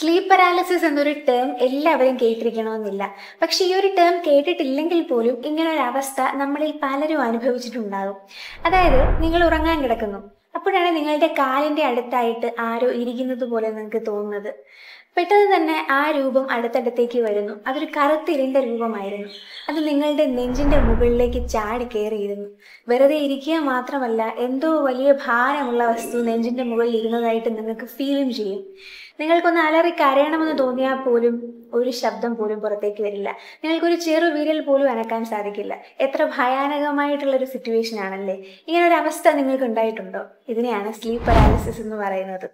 sleep paralysis എന്നൊരു term എല്ലാവരും കേട്ടിരിക്കണമെന്നില്ല പക്ഷെ ഈ ഒരു ടേം കേട്ടിട്ടില്ലെങ്കിൽ പോലും ഇങ്ങനെ ഒരു അവസ്ഥ നമ്മളിൽ പലരും അനുഭവിച്ചിട്ടുണ്ടാകും അതായത് നിങ്ങൾ ഉറങ്ങാൻ കിടക്കുന്നു അപ്പോഴാണ് നിങ്ങളുടെ കാലിന്റെ അടുത്തായിട്ട് ആരോ ഇരിക്കുന്നത് പോലെ നിങ്ങൾക്ക് തോന്നുന്നത് പെട്ടെന്ന് തന്നെ ആ രൂപം അടുത്തടുത്തേക്ക് വരുന്നു അതൊരു കറുത്തിരിന്റെ രൂപമായിരുന്നു അത് നിങ്ങളുടെ നെഞ്ചിന്റെ മുകളിലേക്ക് ചാടി കയറിയിരുന്നു വെറുതെ ഇരിക്കുക മാത്രമല്ല എന്തോ വലിയ ഭാരമുള്ള വസ്തു നെഞ്ചിന്റെ മുകളിൽ ഇരുന്നതായിട്ട് നിങ്ങൾക്ക് ഫീലും ചെയ്യും നിങ്ങൾക്കൊന്ന് അലറി കരയണമെന്ന് തോന്നിയാൽ പോലും ഒരു ശബ്ദം പോലും പുറത്തേക്ക് വരില്ല നിങ്ങൾക്കൊരു ചെറു വിരൽ പോലും അനക്കാൻ സാധിക്കില്ല എത്ര ഭയാനകമായിട്ടുള്ള ഒരു സിറ്റുവേഷൻ ആണല്ലേ ഇങ്ങനെ ഒരു അവസ്ഥ നിങ്ങൾക്ക് ഉണ്ടായിട്ടുണ്ടോ ഇതിനെയാണ് സ്ലീപ്പ് പാരാലിസിസ് എന്ന് പറയുന്നത്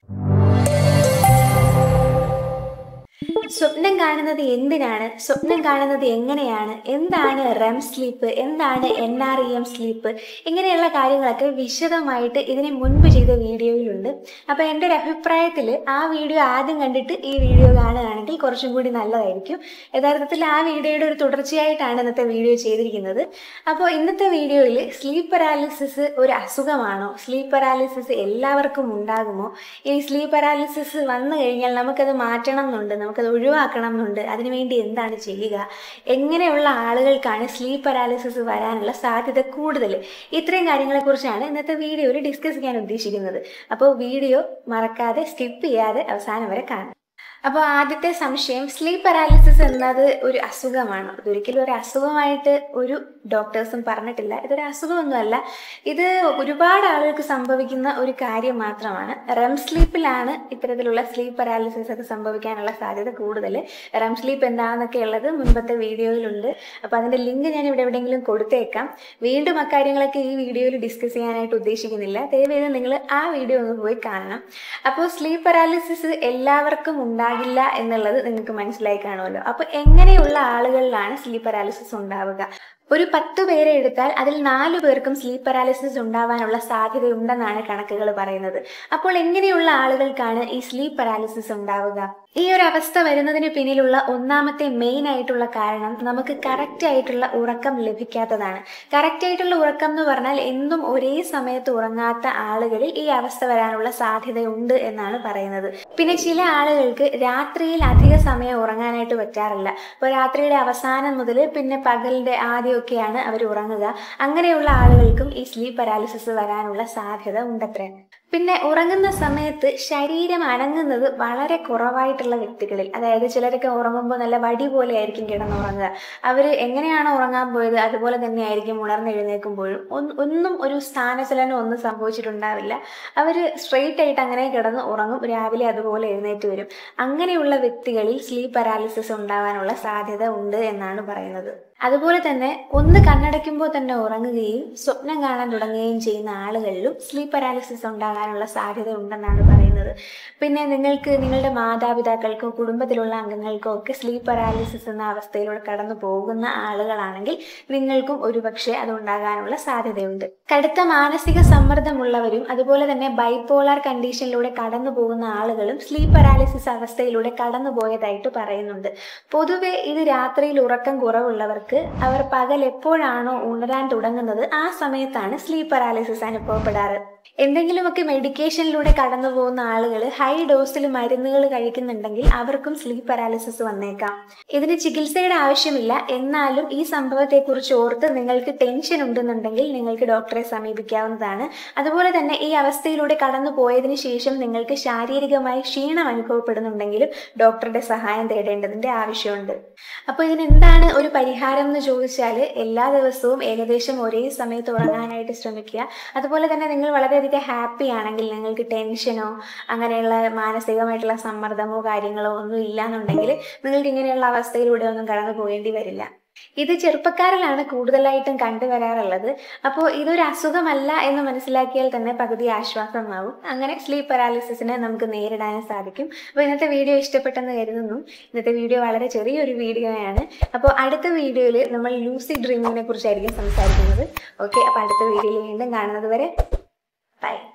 സ്വപ്നം കാണുന്നത് എന്തിനാണ് സ്വപ്നം കാണുന്നത് എങ്ങനെയാണ് എന്താണ് റെം സ്ലീപ്പ് എന്താണ് N R E M sleep ഇങ്ങനെയുള്ള കാര്യങ്ങളൊക്കെ വിശദമായിട്ട് ഇതിന് മുൻപ് ചെയ്ത വീഡിയോയിലുണ്ട് അപ്പോൾ എൻ്റെ ഒരു അഭിപ്രായത്തിൽ ആ വീഡിയോ ആദ്യം കണ്ടിട്ട് ഈ വീഡിയോ കാണുകയാണെങ്കിൽ കുറച്ചും കൂടി നല്ലതായിരിക്കും യഥാർത്ഥത്തിൽ ആ വീഡിയോയുടെ ഒരു തുടർച്ചയായിട്ടാണ് ഇന്നത്തെ വീഡിയോ ചെയ്തിരിക്കുന്നത് അപ്പോൾ ഇന്നത്തെ വീഡിയോയിൽ സ്ലീപ്പ് പാരാലിസിസ് ഒരു അസുഖമാണോ സ്ലീപ്പ് പാരാലിസിസ് എല്ലാവർക്കും ഉണ്ടാകുമോ ഈ സ്ലീപ്പ് പാരാലിസിസ് വന്നു കഴിഞ്ഞാൽ നമുക്കത് മാറ്റണം എന്നുണ്ട് നമുക്കത് ഒഴിവാക്കണം എന്നുണ്ട് അതിനുവേണ്ടി എന്താണ് ചെയ്യുക എങ്ങനെയുള്ള ആളുകൾക്കാണ് സ്ലീപ്പ് പാരാലിസിസ് വരാനുള്ള സാധ്യത കൂടുതൽ ഇത്രയും കാര്യങ്ങളെക്കുറിച്ചാണ് ഇന്നത്തെ വീഡിയോയിൽ ഡിസ്കസ് ചെയ്യാൻ ഉദ്ദേശിക്കുന്നത് അപ്പോൾ വീഡിയോ മറക്കാതെ സ്കിപ്പ് ചെയ്യാതെ അവസാനം വരെ കാണാം അപ്പോൾ ആദ്യത്തെ സംശയം സ്ലീപ്പ് പാരാലിസിസ് എന്നത് ഒരു അസുഖമാണ് ഇതൊരിക്കലും ഒരു അസുഖമായിട്ട് ഒരു ഡോക്ടേഴ്സും പറഞ്ഞിട്ടില്ല ഇതൊരു അസുഖമൊന്നുമല്ല ഇത് ഒരുപാട് ആളുകൾക്ക് സംഭവിക്കുന്ന ഒരു കാര്യം മാത്രമാണ് റെം സ്ലീപ്പിലാണ് ഇത്തരത്തിലുള്ള സ്ലീപ്പ് പാരാലിസിസ് ഒക്കെ സംഭവിക്കാനുള്ള സാധ്യത കൂടുതൽ റെം സ്ലീപ്പ് എന്താണെന്നൊക്കെ ഉള്ളത് മുൻപത്തെ വീഡിയോയിലുണ്ട് അപ്പോൾ അതിൻ്റെ ലിങ്ക് ഞാൻ ഇവിടെ എവിടെയെങ്കിലും കൊടുത്തേക്കാം വീണ്ടും അക്കാര്യങ്ങളൊക്കെ ഈ വീഡിയോയിൽ ഡിസ്കസ് ചെയ്യാനായിട്ട് ഉദ്ദേശിക്കുന്നില്ല ദയവേത് നിങ്ങൾ ആ വീഡിയോ ഒന്ന് പോയി കാണണം അപ്പോൾ സ്ലീപ്പ് പാരാലിസിസ് എല്ലാവർക്കും ഉണ്ടാകില്ല എന്നുള്ളത് നിങ്ങൾക്ക് മനസ്സിലായി കാണുമല്ലോ അപ്പോൾ എങ്ങനെയുള്ള ആളുകളിലാണ് സ്ലീപ്പ് പാരാലിസിസ് ഉണ്ടാവുക ഒരു പത്ത് പേരെ എടുത്താൽ അതിൽ നാലു പേർക്കും സ്ലീപ്പ് പാരാലിസിസ് ഉണ്ടാവാനുള്ള സാധ്യതയുണ്ടെന്നാണ് കണക്കുകൾ പറയുന്നത് അപ്പോൾ എങ്ങനെയുള്ള ആളുകൾക്കാണ് ഈ സ്ലീപ്പ് പാരാലിസിസ് ഉണ്ടാവുക ഈ ഒരു അവസ്ഥ വരുന്നതിന് പിന്നിലുള്ള ഒന്നാമത്തെ മെയിൻ ആയിട്ടുള്ള കാരണം നമുക്ക് കറക്റ്റ് ആയിട്ടുള്ള ഉറക്കം ലഭിക്കാത്തതാണ് കറക്റ്റ് ആയിട്ടുള്ള ഉറക്കം എന്ന് പറഞ്ഞാൽ എന്നും ഒരേ സമയത്ത് ഉറങ്ങാത്ത ആളുകളിൽ ഈ അവസ്ഥ വരാനുള്ള സാധ്യതയുണ്ട് എന്നാണ് പറയുന്നത് പിന്നെ ചില ആളുകൾക്ക് രാത്രിയിൽ അധിക സമയം ഉറങ്ങാനായിട്ട് പറ്റാറില്ല അപ്പോൾ രാത്രിയുടെ അവസാനം മുതൽ പിന്നെ പകലിന്റെ ആദ്യമൊക്കെയാണ് അവർ ഉറങ്ങുക അങ്ങനെയുള്ള ആളുകൾക്കും ഈ സ്ലീപ്പ് പാരാലിസിസ് വരാനുള്ള സാധ്യത ഉണ്ടത്രേ പിന്നെ ഉറങ്ങുന്ന സമയത്ത് ശരീരം അനങ്ങുന്നത് വളരെ കുറവായിട്ടുള്ള വ്യക്തികളിൽ അതായത് ചിലരൊക്കെ ഉറങ്ങുമ്പോൾ നല്ല വടി പോലെ ആയിരിക്കും കിടന്നുറങ്ങുക അവർ എങ്ങനെയാണോ ഉറങ്ങാൻ പോയത് അതുപോലെ തന്നെ ആയിരിക്കും ഉണർന്നെഴുന്നേൽക്കുമ്പോഴും ഒന്നും ഒരു സ്ഥാനചലനം ഒന്നും സംഭവിച്ചിട്ടുണ്ടാവില്ല അവർ സ്ട്രെയിറ്റ് ആയിട്ട് അങ്ങനെ കിടന്ന് ഉറങ്ങും രാവിലെ അതുപോലെ എഴുന്നേറ്റ് വരും അങ്ങനെയുള്ള വ്യക്തികളിൽ സ്ലീപ്പ് പാരാലിസിസ് ഉണ്ടാവാനുള്ള സാധ്യത ഉണ്ട് എന്നാണ് പറയുന്നത് അതുപോലെ തന്നെ ഒന്ന് കണ്ണടയ്ക്കുമ്പോൾ തന്നെ ഉറങ്ങുകയും സ്വപ്നം കാണാൻ തുടങ്ങുകയും ചെയ്യുന്ന ആളുകളിലും സ്ലീപ്പ് പാരാലിസിസ് ഉണ്ടാകാനുള്ള സാധ്യത ഉണ്ടെന്നാണ് പറയുന്നത് പിന്നെ നിങ്ങൾക്ക് നിങ്ങളുടെ മാതാപിതാക്കൾക്കോ കുടുംബത്തിലുള്ള അംഗങ്ങൾക്കോ ഒക്കെ സ്ലീപ്പ് പാരാലിസിസ് എന്ന അവസ്ഥയിലൂടെ കടന്നു പോകുന്ന ആളുകളാണെങ്കിൽ നിങ്ങൾക്കും ഒരുപക്ഷെ അത് ഉണ്ടാകാനുള്ള സാധ്യതയുണ്ട് കടുത്ത മാനസിക സമ്മർദ്ദമുള്ളവരും അതുപോലെ തന്നെ ബൈപ്പോളാർ കണ്ടീഷനിലൂടെ കടന്നു പോകുന്ന ആളുകളും സ്ലീപ്പ് പാരാലിസിസ് അവസ്ഥയിലൂടെ കടന്നു പോയതായിട്ട് പറയുന്നുണ്ട് പൊതുവെ ഇത് രാത്രിയിൽ ഉറക്കം കുറവുള്ളവർക്ക് അവർ പകൽ എപ്പോഴാണോ ഉണരാൻ തുടങ്ങുന്നത് ആ സമയത്താണ് സ്ലീപ്പ് പാരാലിസിസ് അനുഭവപ്പെടാറ് എന്തെങ്കിലുമൊക്കെ മെഡിക്കേഷനിലൂടെ കടന്നു പോകുന്ന ആളുകൾ ഹൈ ഡോസിൽ മരുന്നുകൾ കഴിക്കുന്നുണ്ടെങ്കിൽ അവർക്കും സ്ലീപ്പ് പാരാലിസിസ് വന്നേക്കാം ഇതിന് ചികിത്സയുടെ ആവശ്യമില്ല എന്നാലും ഈ സംഭവത്തെക്കുറിച്ച് ഓർത്ത് നിങ്ങൾക്ക് ടെൻഷൻ ഉണ്ടെന്നുണ്ടെങ്കിൽ നിങ്ങൾക്ക് ഡോക്ടറെ സമീപിക്കാവുന്നതാണ് അതുപോലെ തന്നെ ഈ അവസ്ഥയിലൂടെ കടന്നു പോയതിനു ശേഷം നിങ്ങൾക്ക് ശാരീരികമായി ക്ഷീണം അനുഭവപ്പെടുന്നുണ്ടെങ്കിലും ഡോക്ടറുടെ സഹായം തേടേണ്ടതിന്റെ ആവശ്യമുണ്ട് അപ്പോൾ ഇതിനെന്താണ് ഒരു പരിഹാരം എന്ന് ചോദിച്ചാൽ എല്ലാ ദിവസവും ഏകദേശം ഒരേ സമയത്ത് ഉറങ്ങാനായിട്ട് ശ്രമിക്കുക അതുപോലെ തന്നെ നിങ്ങൾ വളരെയധികം ഹാപ്പി ആണെങ്കിൽ നിങ്ങൾക്ക് ടെൻഷനോ അങ്ങനെയുള്ള മാനസികമായിട്ടുള്ള സമ്മർദ്ദമോ കാര്യങ്ങളോ ഒന്നും ഇല്ലാന്നുണ്ടെങ്കിൽ നിങ്ങൾക്ക് ഇങ്ങനെയുള്ള അവസ്ഥയിലൂടെ ഒന്നും കടന്നു പോകേണ്ടി വരില്ല ഇത് ചെറുപ്പക്കാരിലാണ് കൂടുതലായിട്ടും കണ്ടുവരാറുള്ളത് അപ്പോൾ ഇതൊരു അസുഖമല്ല എന്ന് മനസ്സിലാക്കിയാൽ തന്നെ പകുതി ആശ്വാസമാവും അങ്ങനെ സ്ലീപ്പ് പാരാലിസിസിനെ നമുക്ക് നേരിടാനും സാധിക്കും അപ്പോൾ ഇന്നത്തെ വീഡിയോ ഇഷ്ടപ്പെട്ടെന്ന് കരുതുന്നു ഇന്നത്തെ വീഡിയോ വളരെ ചെറിയൊരു വീഡിയോയാണ് അപ്പോൾ അടുത്ത വീഡിയോയിൽ നമ്മൾ ലൂസി ഡ്രീമിങ്ങിനെ കുറിച്ചായിരിക്കും സംസാരിക്കുന്നത് ഓക്കെ അപ്പോൾ അടുത്ത വീഡിയോയിൽ വീണ്ടും കാണുന്നത് വരെ ബൈ